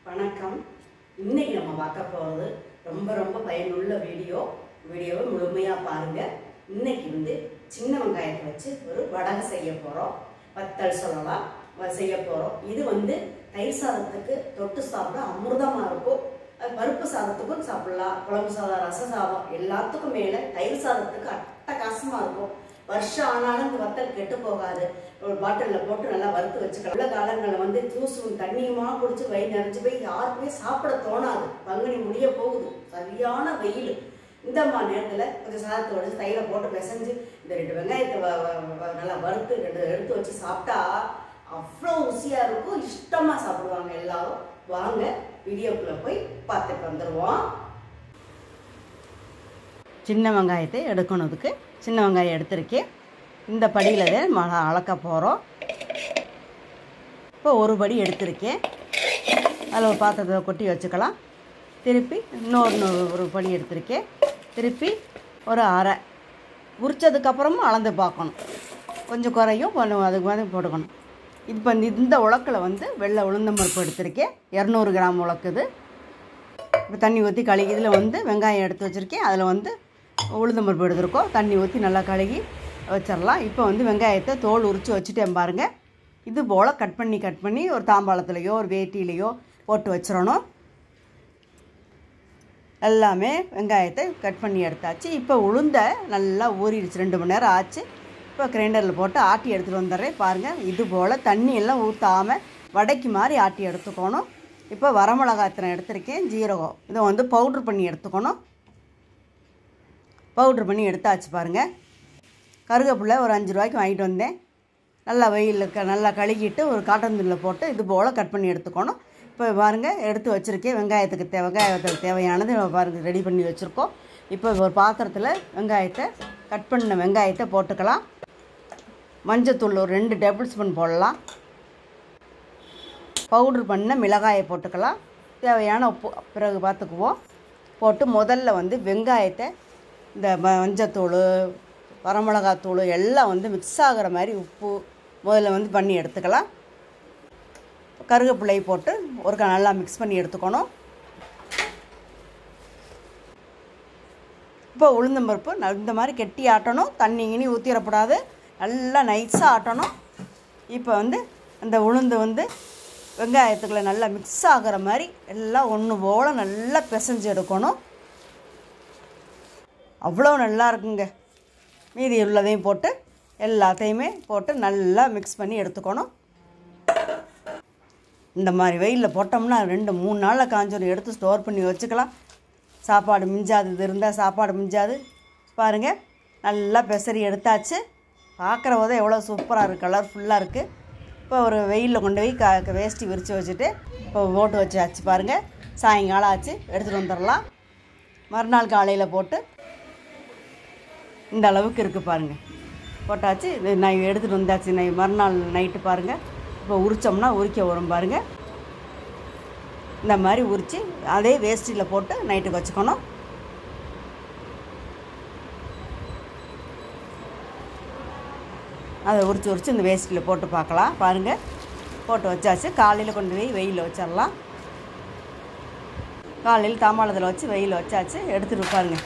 வணக்கம் இன்னைக்கு நம்ம பார்க்க போகிறது ரொம்ப ரொம்ப பயனுள்ள வீடியோ வீடியோவை முழுமையாக பாருங்கள் இன்னைக்கு வந்து சின்ன வெங்காயத்தை வச்சு ஒரு வடகை செய்ய போகிறோம் வத்தல் சொல்லலாம் வ- செய்ய போகிறோம் இது வந்து தயிர் சாதத்துக்கு தொட்டு சாப்பிட அமிர்தமாக இருக்கும் அது பருப்பு சாதத்துக்கும் சாப்பிடலாம் குழம்பு சாதம் ரச சாதம் எல்லாத்துக்கும் மேலே தயிர் சாதத்துக்கு அட்டகாசமாக இருக்கும் வருஷம் ஆனாலும் இந்த வத்தல் கெட்டு போகாது ஒரு பாட்டிலில் போட்டு நல்லா வறுத்து வச்சுக்கலாம் உள்ள காலங்களில் வந்து ஜூஸும் தண்ணியுமா குடிச்சு வயிறு நிறைஞ்சு போய் யாருக்குமே சாப்பிட தோணாது பங்குனி முடிய போகுது சரியான வெயில் இந்த மாதிரி நேரத்தில் கொஞ்சம் சாதத்தை உடச்சி தையில போட்டு பிசைஞ்சு இந்த ரெண்டு வெங்காயத்தை வ- வ- வ- நல்லா வறுத்து ரெண்டு எடுத்து வச்சு சாப்பிட்டா அவ்வளோ ருசியாக இருக்கும் இஷ்டமாக சாப்பிடுவாங்க எல்லாரும் வாங்க வீடியோக்குள்ளே போய் பார்த்துட்டு வந்துடுவோம் சின்ன வெங்காயத்தை எடுக்கணுதுக்கு சின்ன வெங்காயம் எடுத்திருக்கேன் இந்த படியில் தான் அளக்க போகிறோம் இப்போ ஒரு படி எடுத்திருக்கேன் அதில் ஒரு பாத்திரத்தை கொட்டி வச்சுக்கலாம் திருப்பி இன்னொரு நூ- ஒரு படி எடுத்திருக்கேன் திருப்பி ஒரு அரை உரிச்சதுக்கப்புறமும் அளந்து பார்க்கணும் கொஞ்சம் குறையும் கொஞ்சம் அதுக்கு மாதிரி போட்டுக்கணும் இப்போ இந்த இந்த உலக்கில் வந்து வெள்ளை உளுந்தம்பருப்பு எடுத்திருக்கேன் இரநூறு கிராம் உலக்குது இப்போ தண்ணி ஊற்றி கழுகி இதில் வந்து வெங்காயம் எடுத்து வச்சுருக்கேன் அதில் வந்து உளுந்தம்பருப்பு எடுத்துருக்கோம் தண்ணி ஊற்றி நல்லா கழுகி வச்சிடலாம் இப்போ வந்து வெங்காயத்தை தோல் உரித்து வச்சுட்டேன் பாருங்கள் இது போல் கட் பண்ணி கட் பண்ணி ஒரு தாம்பாளத்துலேயோ ஒரு வேட்டியிலையோ போட்டு வச்சிடணும் எல்லாமே வெங்காயத்தை கட் பண்ணி எடுத்தாச்சு இப்போ உளுந்த நல்லா ஊறிடுச்சு ரெண்டு மணி நேரம் ஆச்சு இப்போ கிரைண்டரில் போட்டு ஆட்டி எடுத்துகிட்டு வந்துடுறேன் பாருங்கள் இது போல் தண்ணி எல்லாம் ஊற்றாமல் வடைக்கு மாதிரி ஆட்டி எடுத்துக்கணும் இப்போ வரமிளகாத்திரம் எடுத்திருக்கேன் ஜீரகம் இதை வந்து பவுட்ரு பண்ணி எடுத்துக்கணும் பவுட்ரு பண்ணி எடுத்தாச்சு பாருங்கள் கருவேப்பிலை ஒரு அஞ்சு ரூபாய்க்கு வாங்கிட்டு வந்தேன் நல்லா வெயிலில் க நல்லா கழுகிட்டு ஒரு காட்டன் துணியில் போட்டு இது போல் கட் பண்ணி எடுத்துக்கணும் இப்போ பாருங்கள் எடுத்து வச்சுருக்கேன் வெங்காயத்துக்கு தே வெங்காயத்துக்கு தேவையானது பாருங்கள் ரெடி பண்ணி வச்சுருக்கோம் இப்போ ஒரு பாத்திரத்தில் வெங்காயத்தை கட் பண்ண வெங்காயத்தை போட்டுக்கலாம் மஞ்சத்தூள் ஒரு ரெண்டு டேபிள் ஸ்பூன் போடலாம் பவுட்ரு பண்ண மிளகாயை போட்டுக்கலாம் தேவையான உப்பு பிறகு பார்த்துக்குவோம் போட்டு முதல்ல வந்து வெங்காயத்தை இந்த ம- மஞ்சத்தூள் வரமிளகாத்தூள் எல்லாம் வந்து மிக்ஸ் ஆகிற மாதிரி உப்பு முதல்ல வந்து பண்ணி எடுத்துக்கலாம் கருவேப்பிலை போட்டு ஒரு க- நல்லா மிக்ஸ் பண்ணி எடுத்துக்கணும் இப்போ உளுந்தம்பருப்பு ந- இந்த மாதிரி கெட்டி ஆட்டணும் தண்ணி கிணி ஊற்றிடக்கூடாது நல்லா நைஸாக ஆட்டணும் இப்போ வந்து அந்த உளுந்து வந்து வெங்காயத்துக்குள்ள நல்லா மிக்ஸ் ஆகிற மாதிரி எல்லாம் ஒன்று போல் நல்லா பிசைஞ்சு எடுக்கணும் அவ்வளோ நல்லா இருக்குங்க மீதி உள்ளதையும் போட்டு எல்லாத்தையுமே போட்டு நல்லா மிக்ஸ் பண்ணி எடுத்துக்கணும் இந்த மாதிரி வெயிலில் போட்டோம்னா ரெண்டு மூணு நாளில் காஞ்சோறு எடுத்து ஸ்டோர் பண்ணி வச்சுக்கலாம் சாப்பாடு மிஞ்சாது இது இருந்தால் சாப்பாடு மிஞ்சாது பாருங்கள் நல்லா பெசரி எடுத்தாச்சு பார்க்குற போதே எவ்வளோ சூப்பராக இருக்குது கலர்ஃபுல்லாக இருக்குது இப்போ ஒரு வெயிலில் கொண்டு போய் க வேஷ்டி விரித்து வச்சுட்டு இப்போ போட்டு வச்சாச்சு பாருங்கள் சாயங்காலம் ஆச்சு எடுத்துகிட்டு வந்துடலாம் மறுநாள் காலையில் போட்டு இந்த அளவுக்கு இருக்குது பாருங்கள் போட்டாச்சு இது நான் எடுத்துகிட்டு வந்தாச்சு நை மறுநாள் நைட்டு பாருங்கள் இப்போ உரித்தோம்னா உரிக்க வரும் பாருங்கள் இந்த மாதிரி உரித்து அதே வேஸ்டியில் போட்டு நைட்டுக்கு வச்சுக்கணும் அதை உரித்து உரித்து இந்த வேஸ்டியில் போட்டு பார்க்கலாம் பாருங்கள் போட்டு வச்சாச்சு காலையில் கொண்டு போய் வெயிலில் வச்சிடலாம் காலையில் தாம்பாளத்தில் வச்சு வெயிலில் வச்சாச்சு எடுத்துகிட்டு பாருங்க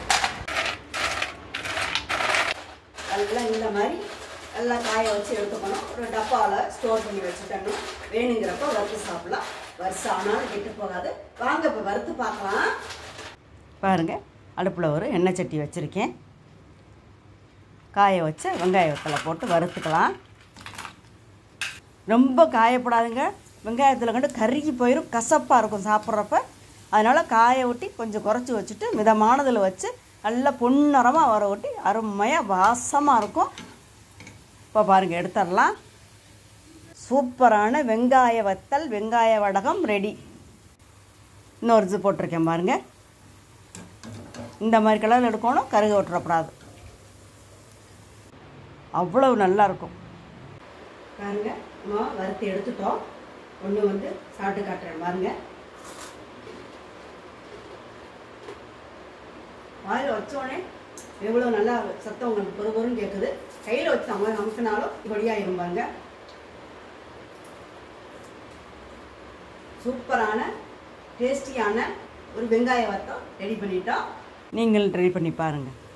எல்லாம் இந்த மாதிரி எல்லாம் காய வச்சு எடுத்துக்கணும் ஒரு டப்பாவில் ஸ்டோர் பண்ணி வச்சுட்டணும் வேணுங்கிறப்ப வறுத்து சாப்பிடலாம் வருஷம் ஆனாலும் கெட்டு போகாது வாங்க இப்போ வறுத்து பார்க்கலாம் பாருங்கள் அடுப்பில் ஒரு எண்ணெய் சட்டி வச்சுருக்கேன் காய வச்ச வெங்காய வத்தலை போட்டு வறுத்துக்கலாம் ரொம்ப காயப்படாதுங்க வெங்காயத்தில் கண்டு கருகி போயிடும் கசப்பாக இருக்கும் சாப்பிட்றப்ப அதனால் காய ஒட்டி கொஞ்சம் குறைச்சி வச்சுட்டு மிதமானதில் வச்சு நல்லா பொன்னிறமாக வர ஒட்டி அருமையாக வாசமாக இருக்கும் இப்போ பாருங்கள் எடுத்துடலாம் சூப்பரான வெங்காய வத்தல் வெங்காய வடகம் ரெடி இன்னொரு இது போட்டிருக்கேன் பாருங்கள் இந்த மாதிரி கலரில் எடுக்கணும் கருக விட்டுறக்கூடாது அவ்வளவு நல்லா இருக்கும் பாருங்க நம்ம வறுத்து எடுத்துட்டோம் ஒன்று வந்து சாப்பிட்டு காட்டுறேன் பாருங்க வாயில் வச்சோடனே எவ்வளோ நல்லா சத்தம் உங்களுக்கு பொறு பொருன்னு கேட்குது கையில் வச்சு அவங்க அமுக்கினாலும் இப்படியாயிரும் பாருங்க சூப்பரான டேஸ்டியான ஒரு வெங்காய வத்தம் ரெடி பண்ணிட்டோம் நீங்கள் ரெடி பண்ணி பாருங்கள்